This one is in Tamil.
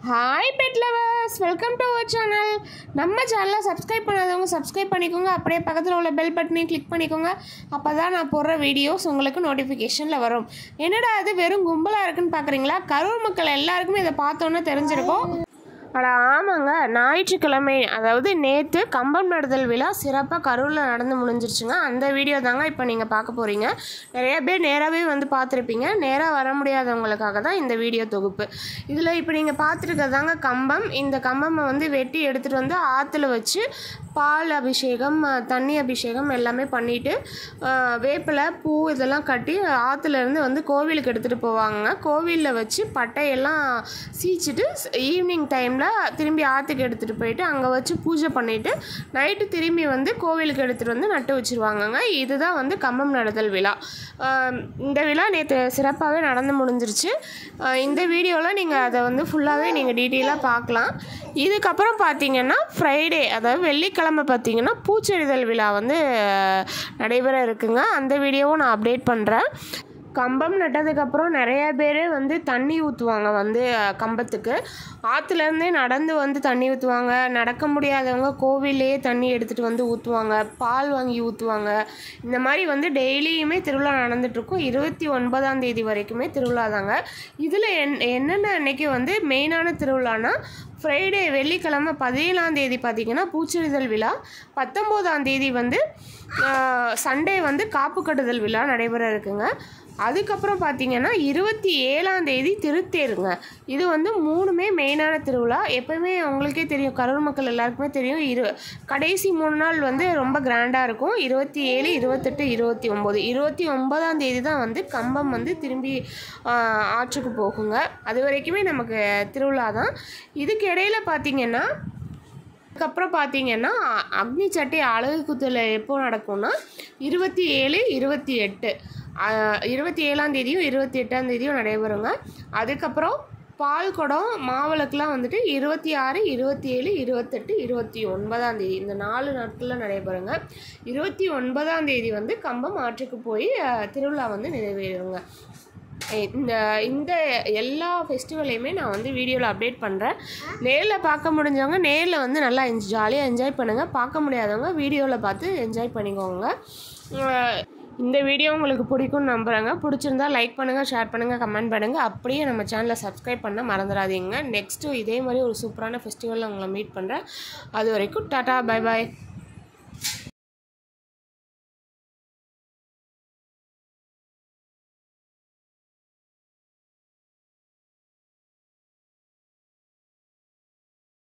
hi pet lovers welcome to our channel நம்ம சேனலை சப்ஸ்கிரைப் பண்ணாதவங்க சப்ஸ்கிரைப் பண்ணிக்கோங்க அப்படியே பக்கத்தில் உள்ள பெல் பட்டனையும் கிளிக் பண்ணிக்கோங்க அப்போ தான் நான் போடுற வீடியோஸ் உங்களுக்கு நோட்டிஃபிகேஷனில் வரும் என்னடா அது வெறும் கும்பலாக இருக்குன்னு பார்க்குறீங்களா கரூர் மக்கள் எல்லாருக்குமே இதை பார்த்தோன்னே தெரிஞ்சிருக்கும் அட ஆமாங்க ஞாயிற்றுக்கிழமை அதாவது நேற்று கம்பம் நடுதல் விழா சிறப்பாக கரூரில் நடந்து முடிஞ்சிருச்சுங்க அந்த வீடியோ தாங்க இப்போ நீங்கள் பார்க்க போகிறீங்க நிறைய பேர் நேராகவே வந்து பார்த்துருப்பீங்க நேராக வர முடியாதவங்களுக்காக தான் இந்த வீடியோ தொகுப்பு இதில் இப்போ நீங்கள் பார்த்துருக்கதாங்க கம்பம் இந்த கம்பமை வந்து வெட்டி எடுத்துகிட்டு வந்து ஆற்றுல வச்சு பால் அபிஷேகம் அஹ், தண்ணி அபிஷேகம் எல்லாமே பண்ணிவிட்டு வேப்பிலை பூ இதெல்லாம் கட்டி ஆற்றுலேருந்து வந்து கோவிலுக்கு எடுத்துகிட்டு போவாங்க கோவிலில் வச்சு பட்டையெல்லாம் சீச்சிட்டு ஈவினிங் டைமில் திரும்பி ஆற்றுக்கு எடுத்துகிட்டு போயிட்டு அங்கே வச்சு பூஜை பண்ணிவிட்டு நைட்டு திரும்பி வந்து கோவிலுக்கு எடுத்துகிட்டு வந்து நட்டு வச்சுருவாங்கங்க இதுதான் வந்து கம்பம் நடுதல் விழா அஹ், இந்த விழா நேற்று சிறப்பாகவே நடந்து முடிஞ்சிருச்சு அஹ், இந்த வீடியோவில் நீங்கள் அதை வந்து ஃபுல்லாகவே நீங்கள் டீட்டெயிலாக பார்க்கலாம் இதுக்கப்புறம் பார்த்தீங்கன்னா ஃப்ரைடே அதாவது வெள்ளிக்கிழமை பார்த்தீங்கன்னா பூச்செறிதல் விழா வந்து அஹ், நடைபெற இருக்குங்க அந்த வீடியோவும் நான் அப்டேட் பண்ணுறேன் கம்பம் நட்டதுக்கப்புறம் நிறைய பேர் வந்து தண்ணி ஊற்றுவாங்க வந்து அஹ், கம்பத்துக்கு ஆற்றுலேருந்தே நடந்து வந்து தண்ணி ஊற்றுவாங்க நடக்க முடியாதவங்க கோவில்லையே தண்ணி எடுத்துகிட்டு வந்து ஊற்றுவாங்க பால் வாங்கி ஊற்றுவாங்க இந்த மாதிரி வந்து டெய்லியுமே திருவிழா நடந்துட்டுருக்கும் இருபத்தி ஒன்பதாம் தேதி வரைக்குமே திருவிழா தாங்க இதில் என் என்னென்ன அன்னைக்கு வந்து மெயினான திருவிழானா ஃப்ரைடே வெள்ளிக்கிழமை பதினேழாம் தேதி பார்த்தீங்கன்னா பூச்செறிதல் விழா பத்தொம்போதாம் தேதி வந்து சண்டே வந்து காப்பு கட்டுதல் விழா நடைபெற இருக்குங்க அதுக்கப்புறம் பார்த்தீங்கன்னா இருபத்தி ஏழாம் தேதி திருத்தேருங்க இது வந்து மூணுமே மெயினான திருவிழா எப்பவுமே உங்களுக்கே தெரியும் கரூர் மக்கள் எல்லாருக்குமே தெரியும் இரு கடைசி மூணு நாள் வந்து ரொம்ப கிராண்டாக இருக்கும் இருபத்தி ஏழு இருபத்தெட்டு இருபத்தி ஒம்பது இருபத்தி ஒன்பதாம் தேதி தான் வந்து கம்பம் வந்து திரும்பி ஆஹ், ஆற்றுக்கு போகுங்க அது வரைக்குமே நமக்கு திருவிழா தான் இதுக்கு இடையில பார்த்தீங்கன்னா அதுக்கப்புறம் பார்த்தீங்கன்னா அ- அக்னி சட்டி அழகு குத்துல எப்போ நடக்கும்னா இருபத்தி ஏழு இருபத்தி எட்டு இருபத்தி ஏழாம் தேதியும் இருபத்தி எட்டாம் தேதியும் நடைபெறுங்க அதுக்கப்புறம் பால் குடம் மாவிளக்குலாம் வந்துட்டு இருபத்தி ஆறு இருபத்தி ஏழு இருபத்தெட்டு இருபத்தி ஒன்பதாம் தேதி இந்த நாலு நாட்களில் நடைபெறுங்க இருபத்தி ஒன்பதாம் தேதி வந்து கம்பம் ஆற்றுக்கு போய் அஹ், திருவிழா வந்து நிறைவேறுங்க இந்த இந்த எல்லா ஃபெஸ்டிவலையுமே நான் வந்து வீடியோவில் அப்டேட் பண்ணுறேன் நேரில் பார்க்க முடிஞ்சவங்க நேரில் வந்து நல்லா என்ஜ் ஜாலியாக என்ஜாய் பண்ணுங்கள் பார்க்க முடியாதவங்க வீடியோவில் பார்த்து என்ஜாய் பண்ணிக்கோங்க அஹ் இந்த வீடியோ உங்களுக்கு பிடிக்கும்னு நம்புகிறேங்க பிடிச்சிருந்தா லைக் பண்ணுங்கள் ஷேர் பண்ணுங்கள் கமெண்ட் பண்ணுங்கள் அப்படியே நம்ம சேனலை சப்ஸ்கிரைப் பண்ண மறந்துடாதீங்க நெக்ஸ்ட்டு இதே மாதிரி ஒரு சூப்பரான ஃபெஸ்டிவலில் உங்களை மீட் பண்ணுறேன் அது வரைக்கும் டாட்டா பை பாய்